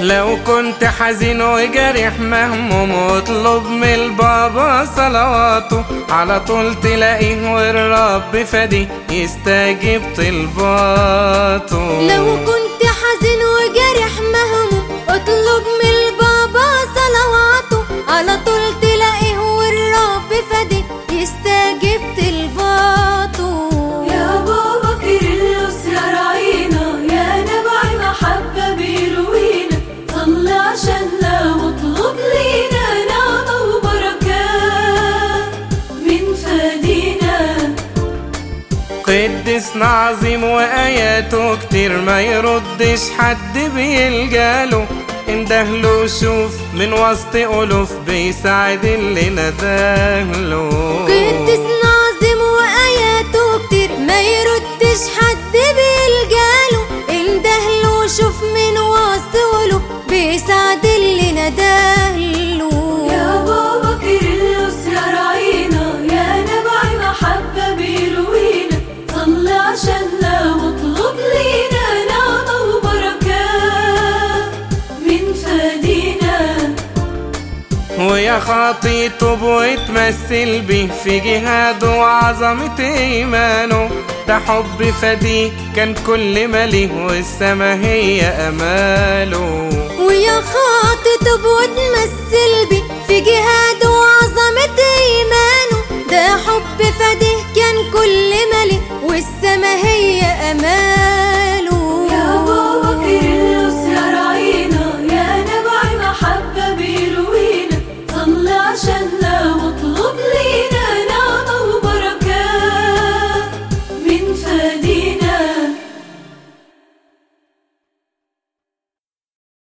لو كنت حزين وجريح مهموم واطلب من البابا صلواته على طول تلاقيه والرب فدي يستجيب طلباته لو كنت حزين وجرح مهموم اطلب من البابا صلواته على طول تلاقيه والرب فدي يستجيب طلباته يا بابا كيرلس يا راعينا يا نبع محبة بيروينا صل عشاننا واطلب لينا نعمة وبركات من فدينا قدسنا عظيم وآياته كتير ما يردش حد بيلجاله اندهله شوف من وسط ألوف بيساعد اللي ندهله قدسنا عظيم وآياته كتير ما يردش حد بيلجاله اندهله شوف من وسط قلوب بيساعد اللي ندهله يا بابا كيرلس يا راعينا يا نبع محبة بيروينا صل عشاننا واطلب لينا نعمة وبركات من فدينا ويا خاطي طب وتمثل بيه في جهاده وعظمة إيمانه ده حب فديه كان كل ماليه والسما هي أماله ويا خاطب وتمثل بي في جهاده وعظمة إيمانه ده حب فديه كان كل ملي والسما هي أمان